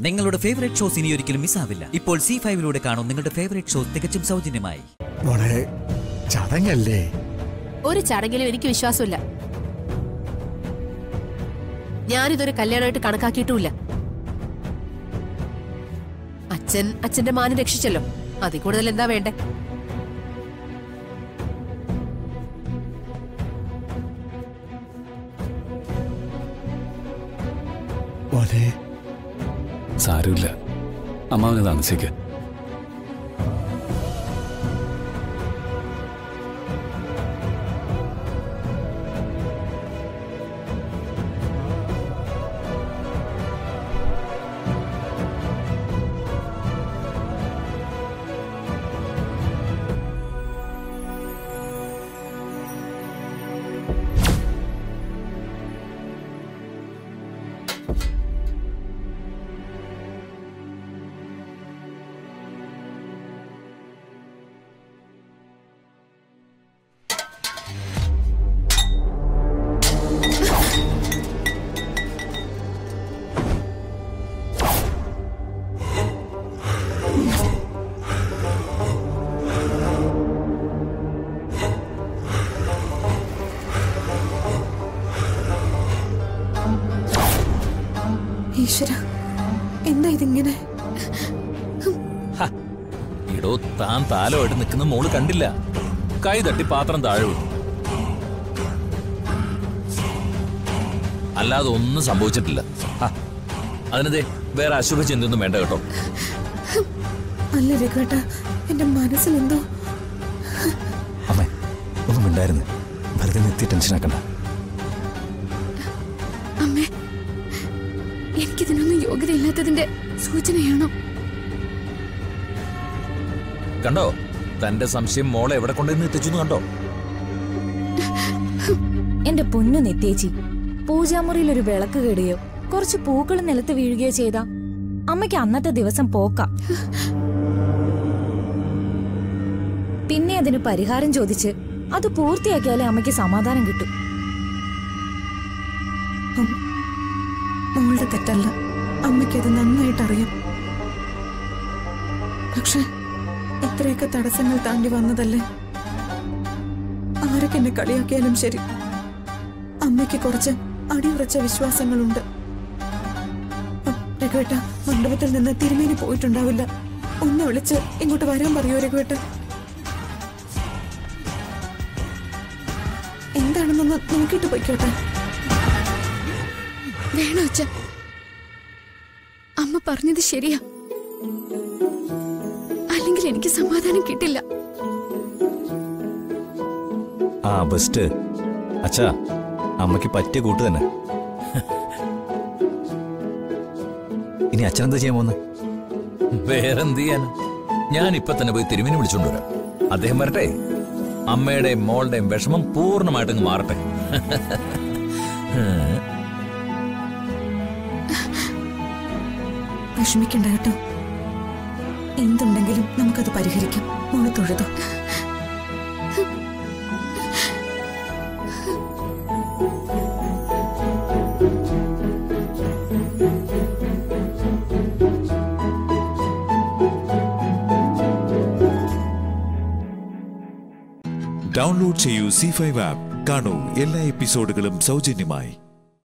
നിങ്ങളുടെ favourite shows ഇനി ഒരിക്കലും മിസ്സാവില്ല ഇപ്പോൾ സി ഫൈവിലൂടെ കാണും നിങ്ങളുടെ ഫേവറേറ്റ് ഷോ തികച്ചും സൗജന്യമായി മോളെ ചടങ്ങല്ലേ ഒരു ചടങ്ങിലും എനിക്ക് വിശ്വാസമില്ല ഞാനിതൊരു കല്യാണമായിട്ട് കണക്കാക്കിയിട്ടുമില്ല അച്ഛൻ അച്ഛന്റെ മാനം രക്ഷിച്ചല്ലോ അതിൽ കൂടുതൽ എന്താ വേണ്ടേ മോനെ സാരമില്ല അമ്മാവനെ താമസിക്ക് ഈശ്വര എന്താ ഇതിങ്ങനെ ഇടോ താൻ താലമായിട്ട് നിൽക്കുന്ന മോള് കണ്ടില്ല കൈ തട്ടി പാത്രം താഴെ വീണു അല്ലാതെ ഒന്നും സംഭവിച്ചിട്ടില്ല ഹ, അതിനതേ വേറെ അശുഭ ചിന്തയൊന്നും വേണ്ട കേട്ടോ അല്ല രഘുവേട്ട എന്റെ മനസ്സിലെന്തോ അമ്മേ ഒന്നും ഉണ്ടായിരുന്നു വെറുതെ നിർത്തി ടെൻഷൻ ആക്കണ്ട അമ്മേ എനിക്കിതിനൊന്നും യോഗ്യതയില്ലാത്തതിന്റെ സൂചനയാണോ കണ്ടോ തന്റെ സംശയം മോളെ എവിടെ കൊണ്ടുവന്ന് എത്തിച്ചു കണ്ടോ എന്റെ പൊന്നു നിത്യേച്ചി പൂജാമുറിയിൽ ഒരു വിളക്ക് കെടുകയോ കുറച്ച് പൂക്കൾ നിലത്ത് വീഴുകയോ ചെയ്ത അമ്മയ്ക്ക് അന്നത്തെ ദിവസം പോക്കാം പിന്നെ അതിന് പരിഹാരം ചോദിച്ച് അത് പൂർത്തിയാക്കിയാലേ അമ്മയ്ക്ക് സമാധാനം കിട്ടും മോളുടെ തെറ്റല്ല അമ്മയ്ക്കത് നന്നായിട്ട് അറിയാം പക്ഷെ ഇത്രയൊക്കെ തടസ്സങ്ങൾ താണ്ടി വന്നതല്ലേ ആരൊക്കെ എന്നെ കളിയാക്കിയാലും ശരി അമ്മയ്ക്ക് കുറച്ച് അടിയുറച്ച വിശ്വാസങ്ങളുണ്ട് ഉം, രഘുവേട്ട മണ്ഡപത്തിൽ നിന്ന് തിരുമേനി പോയിട്ടുണ്ടാവില്ല ഒന്ന് വിളിച്ച് ഇങ്ങോട്ട് വരാൻ പറയൂ രഘുവേട്ട എന്താണെന്നൊന്ന് നോക്കിയിട്ട് പൊയ്ക്കോട്ടെ വേണോ അച്ഛ അമ്മ പറഞ്ഞത് ശരിയാ അല്ലെങ്കിൽ എനിക്ക് സമാധാനം കിട്ടില്ല ആ ബെസ്റ്റ് അച്ഛാ അമ്മയ്ക്ക് പറ്റിയ കൂട്ട് തന്നെ ഇനി അച്ഛൻ എന്താ ചെയ്യാൻ പോകുന്നത് വേറെന്ത് ചെയ്യാൻ ഞാൻ ഇപ്പൊ തന്നെ പോയി തിരുമിനി വിളിച്ചോണ്ട് വരാം അദ്ദേഹം വരട്ടെ അമ്മയുടെയും മോളുടെയും വിഷമം പൂർണ്ണമായിട്ടങ്ങ് മാറട്ടെ വിഷമിക്കണ്ട കേട്ടോ എന്തുണ്ടെങ്കിലും നമുക്കത് പരിഹരിക്കാം മോള് തൊഴുതോ ഡൗൺലോഡ് ചെയ്യൂ സി ഫൈവ് ആപ്പ് കാണൂ എല്ലാ എപ്പിസോഡുകളും സൗജന്യമായി